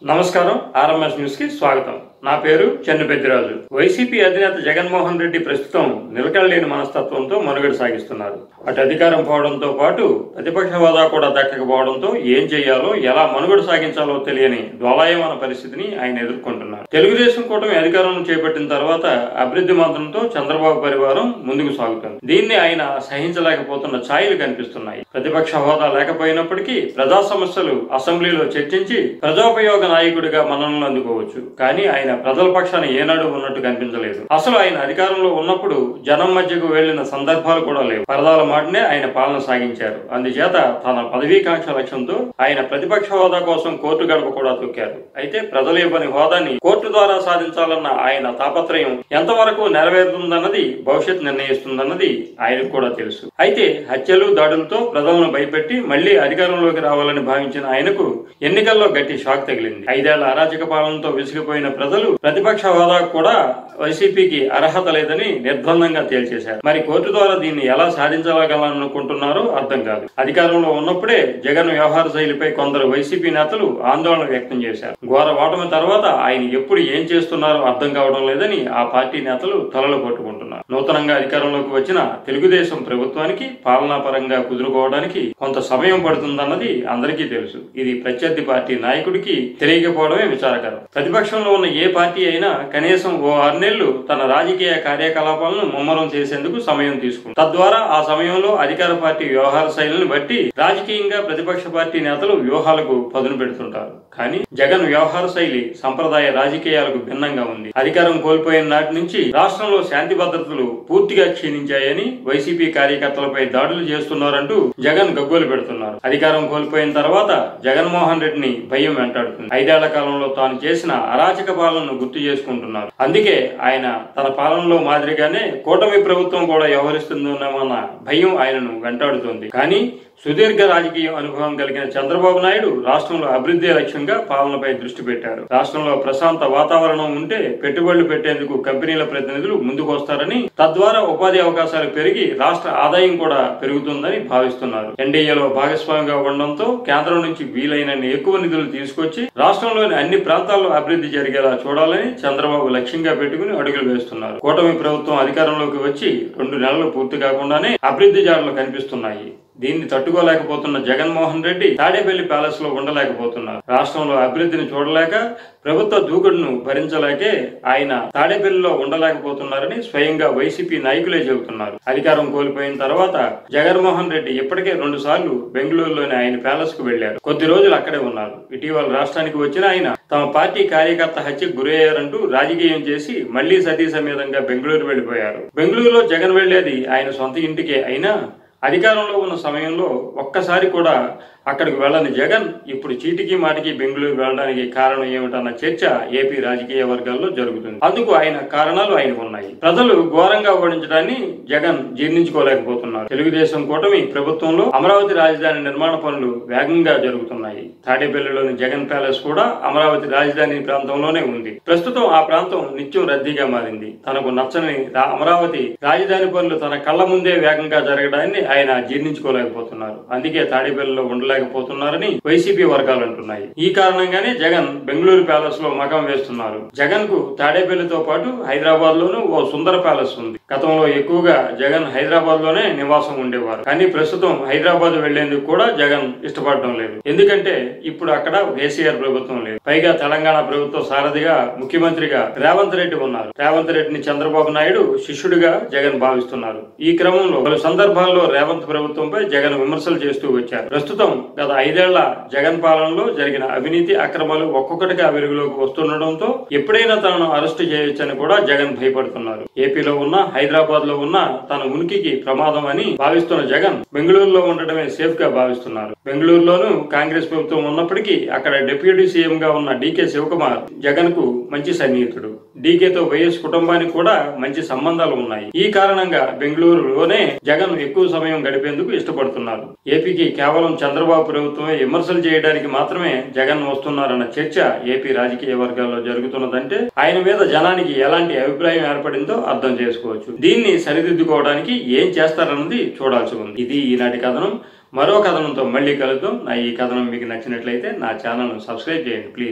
నమస్కారం RMS news కి స్వాగతం నా పేరు చెన్ను పెద్దిరాజు వైసీపీ అధినేత జగన్మోహన్ రెడ్డి ప్రస్తుతం నిలకడలేని మనస్తత్వంతో మనుగడ సాగిస్తున్నారు అటు అధికారం పోవడంతో పాటు ప్రతిపక్ష హోదా కూడా దక్కకపోవడంతో ఏం చేయాలో ఎలా మనుగడ సాగించాలో తెలియని ద్వలాయమాన పరిస్థితిని ఆయన ఎదుర్కొంటున్నారు తెలుగుదేశం కూటమి అధికారం చేపట్టిన తర్వాత అభివృద్ధి మంత్రంతో చంద్రబాబు పరివారం ముందుకు సాగుతుంది దీన్ని ఆయన సహించలేకపోతున్న ఛాయలు కనిపిస్తున్నాయి ప్రతిపక్ష హోదా లేకపోయినప్పటికీ ప్రజా సమస్యలు అసెంబ్లీలో చర్చించి ప్రజోపయోగ నాయకుడిగా మన్ననలు అందుకోవచ్చు కానీ ఆయన ప్రజల పక్షాన ఏనాడు ఉన్నట్టు కనిపించలేదు అసలు ఆయన అధికారంలో ఉన్నప్పుడు జనం మధ్యకు వెళ్లిన సందర్భాలు కూడా లేవు పరదాల మాటనే ఆయన పాలన సాగించారు అందుచేత తన పదవీకాంక్ష లక్ష్యంతో ఆయన ప్రతిపక్ష హోదా కోసం కోర్టు గడప కూడా తొక్కారు అయితే ప్రజలు ఇవ్వని హోదాని కోర్టు ద్వారా సాధించాలన్న ఆయన తాపత్రయం ఎంతవరకు నెరవేరుతుందన్నది భవిష్యత్ నిర్ణయిస్తుందన్నది ఆయనకు కూడా తెలుసు అయితే హత్యలు దాడులతో ప్రజలను భయపెట్టి మళ్లీ అధికారంలోకి రావాలని భావించిన ఆయనకు ఎన్నికల్లో గట్టి షాక్ తగిలింది ఐదేళ్ల అరాచక పాలనతో విసిగిపోయిన ప్రజలు ప్రతిపక్ష హోదా కూడా వైసీపీకి అర్హత లేదని నిర్బంధంగా తేల్చేశారు మరి కోర్టు ద్వారా దీన్ని ఎలా సాధించగలనుకుంటున్నారో అర్థం కాదు అధికారంలో ఉన్నప్పుడే జగన్ వ్యవహార శైలిపై కొందరు వైసీపీ నేతలు ఆందోళన వ్యక్తం చేశారు ఘోర ఓటమి తర్వాత ఆయన ఎప్పుడు ఏం చేస్తున్నారో అర్థం కావడం లేదని ఆ పార్టీ నేతలు తలలు పట్టుకుంటున్నారు నూతనంగా అధికారంలోకి వచ్చిన తెలుగుదేశం ప్రభుత్వానికి పాలనా పరంగా కుదురుకోవడానికి కొంత సమయం పడుతుందన్నది అందరికీ తెలుసు ఇది ప్రత్యర్థి పార్టీ నాయకుడికి తెలియకపోవడమే విచారకరం ప్రతిపక్షంలో ఉన్న ఏ పార్టీ అయినా కనీసం ఓ ఆరు నెలలు తన రాజకీయ కార్యకలాపాలను ముమ్మరం చేసేందుకు సమయం తీసుకుంది తద్వారా ఆ సమయంలో అధికార పార్టీ వ్యవహార శైలిని బట్టి రాజకీయంగా ప్రతిపక్ష పార్టీ నేతలు వ్యూహాలకు పదును పెడుతుంటారు కానీ జగన్ వ్యవహార శైలి సంప్రదాయ రాజకీయాలకు భిన్నంగా ఉంది అధికారం కోల్పోయిన నాటి నుంచి రాష్ట్రంలో శాంతి భద్రతలు పూర్తిగా క్షీణించాయని వైసీపీ కార్యకర్తలపై దాడులు చేస్తున్నారంటూ జగన్ గగ్గోలు పెడుతున్నారు అధికారం కోల్పోయిన తర్వాత జగన్మోహన్ రెడ్డిని భయం వెంటాడుతుంది ఐదేళ్ల కాలంలో తాను చేసిన అరాచక పాలనను గుర్తు చేసుకుంటున్నారు అందుకే ఆయన తన పాలనలో మాదిరిగానే కూటమి ప్రభుత్వం కూడా వ్యవహరిస్తుందన్న భయం ఆయనను వెంటాడుతోంది కానీ సుదీర్ఘ రాజకీయ అనుభవం కలిగిన చంద్రబాబు నాయుడు రాష్ట్రంలో అభివృద్ధి లక్ష్యంగా పాలనపై దృష్టి పెట్టారు రాష్ట్రంలో ప్రశాంత వాతావరణం ఉంటే పెట్టుబడులు పెట్టేందుకు కంపెనీల ప్రతినిధులు ముందుకు వస్తారని తద్వారా ఉపాధి అవకాశాలు పెరిగి రాష్ట్ర ఆదాయం కూడా పెరుగుతుందని భావిస్తున్నారు ఎన్డీఏలో భాగస్వామిగా ఉండడంతో కేంద్రం నుంచి వీలైనన్ని ఎక్కువ నిధులు తీసుకొచ్చి రాష్ట్రంలోని అన్ని ప్రాంతాల్లో అభివృద్ధి జరిగేలా చూడాలని చంద్రబాబు లక్ష్యంగా పెట్టుకుని అడుగులు వేస్తున్నారు కూటమి ప్రభుత్వం అధికారంలోకి వచ్చి రెండు నెలలు పూర్తి కాకుండానే అభివృద్ధి జాడలు కనిపిస్తున్నాయి దీన్ని తట్టుకోలేకపోతున్న జగన్మోహన్ రెడ్డి తాడేపల్లి ప్యాలెస్ లో ఉండలేకపోతున్నారు రాష్ట్రంలో అభివృద్ధిని చూడలేక ప్రభుత్వ దూకుడును భరించలేకే ఆయన తాడేపల్లిలో ఉండలేకపోతున్నారని స్వయంగా వైసీపీ నాయకులే చెబుతున్నారు అధికారం కోల్పోయిన తర్వాత జగన్మోహన్ రెడ్డి ఇప్పటికే రెండు సార్లు బెంగళూరులోని ఆయన ప్యాలెస్ కు వెళ్లారు కొద్ది రోజులు అక్కడే ఉన్నారు ఇటీవల రాష్ట్రానికి వచ్చిన ఆయన తమ పార్టీ కార్యకర్త హత్యకు గురయ్యారంటూ రాజకీయం చేసి మళ్లీ సతీ సమేతంగా బెంగళూరు వెళ్లిపోయారు బెంగళూరులో జగన్ వెళ్లేది ఆయన సొంత ఇంటికే అయినా అధికారంలో ఉన్న సమయంలో ఒక్కసారి కూడా అక్కడికి వెళ్ళని జగన్ ఇప్పుడు చీటికి మాటికి బెంగళూరు వెళ్ళడానికి కారణం ఏమిటన్న చర్చ ఏపీ రాజకీయ వర్గాల్లో జరుగుతుంది అందుకు ఆయన కారణాలు ఆయనకు ఉన్నాయి ప్రజలు ఘోరంగా ఓడించడాన్ని జగన్ జీర్ణించుకోలేకపోతున్నారు తెలుగుదేశం కూటమి ప్రభుత్వంలో అమరావతి రాజధాని నిర్మాణ పనులు వేగంగా జరుగుతున్నాయి తాడేపల్లిలోని జగన్ ప్యాలెస్ కూడా అమరావతి రాజధాని ప్రాంతంలోనే ఉంది ప్రస్తుతం ఆ ప్రాంతం నిత్యం రద్దీగా మారింది తనకు నచ్చని రా- అమరావతి రాజధాని పనులు తన కళ్ళ ముందే వేగంగా జరగడాన్ని ఆయన జీర్ణించుకోలేకపోతున్నారు అందుకే తాడేపల్లిలో ఉండలేకపోతున్నారని వైసీపీ వర్గాలు అంటున్నాయి ఈ కారణంగానే జగన్ బెంగళూరు ప్యాలెస్ లో మకం వేస్తున్నారు జగన్ కు తాడేపల్లితో పాటు హైదరాబాద్ లోనూ ఓ సుందర ప్యాలెస్ ఉంది గతంలో ఎక్కువగా జగన్ హైదరాబాద్ లోనే నివాసం ఉండేవారు కానీ ప్రస్తుతం హైదరాబాద్ వెళ్లేందుకు కూడా జగన్ ఇష్టపడడం లేదు ఎందుకంటే ఇప్పుడు అక్కడ కేసీఆర్ ప్రభుత్వం లేదు పైగా తెలంగాణ ప్రభుత్వ సారథిగా ముఖ్యమంత్రిగా రేవంత్ రెడ్డి ఉన్నారు రేవంత్ రెడ్డిని చంద్రబాబు నాయుడు శిష్యుడిగా జగన్ భావిస్తున్నారు ఈ క్రమంలో పలు సందర్భాల్లో రేవంత్ ప్రభుత్వంపై జగన్ విమర్శలు చేస్తూ వచ్చారు ప్రస్తుతం గత ఐదేళ్ల జగన్ పాలనలో జరిగిన అవినీతి అక్రమాలు ఒక్కొక్కటిగా వెలుగులోకి వస్తుండటంతో ఎప్పుడైనా తనను అరెస్టు చేయొచ్చని కూడా జగన్ భయపడుతున్నారు ఏపీలో ఉన్న హైదరాబాద్ లో ఉన్న తన ఉనికికి ప్రమాదం అని భావిస్తున్న జగన్ బెంగళూరులో ఉండటమే సేఫ్ గా భావిస్తున్నారు బెంగళూరులోనూ కాంగ్రెస్ ప్రభుత్వం ఉన్నప్పటికీ అక్కడ డిప్యూటీ సీఎం గా ఉన్న డీకే శివకుమార్ జగన్ కు మంచి సన్నిహితుడు డీకేతో వైఎస్ కుటుంబానికి కూడా మంచి సంబంధాలు ఉన్నాయి ఈ కారణంగా బెంగళూరులోనే జగన్ ఎక్కువ సమయం గడిపేందుకు ఇష్టపడుతున్నారు ఏపీకి కేవలం చంద్రబాబు ప్రభుత్వమే విమర్శలు చేయడానికి మాత్రమే జగన్ వస్తున్నారన్న చర్చ ఏపీ రాజకీయ వర్గాల్లో జరుగుతున్నదంటే ఆయన మీద జనానికి ఎలాంటి అభిప్రాయం ఏర్పడిందో అర్థం చేసుకోవచ్చు దీన్ని సరిదిద్దుకోవడానికి ఏం చేస్తారన్నది చూడాల్సి ఉంది ఇది ఈనాటి కథనం మరో కథనంతో మళ్ళీ కలుద్దాం నా ఈ కథనం మీకు నచ్చినట్లయితే నా ఛానల్ను సబ్స్క్రైబ్ చేయండి please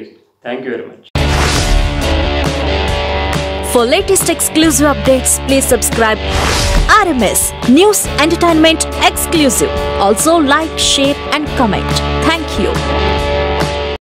thank you very much For latest exclusive updates, please subscribe RMS News Entertainment Exclusive. Also like, share and comment. Thank you.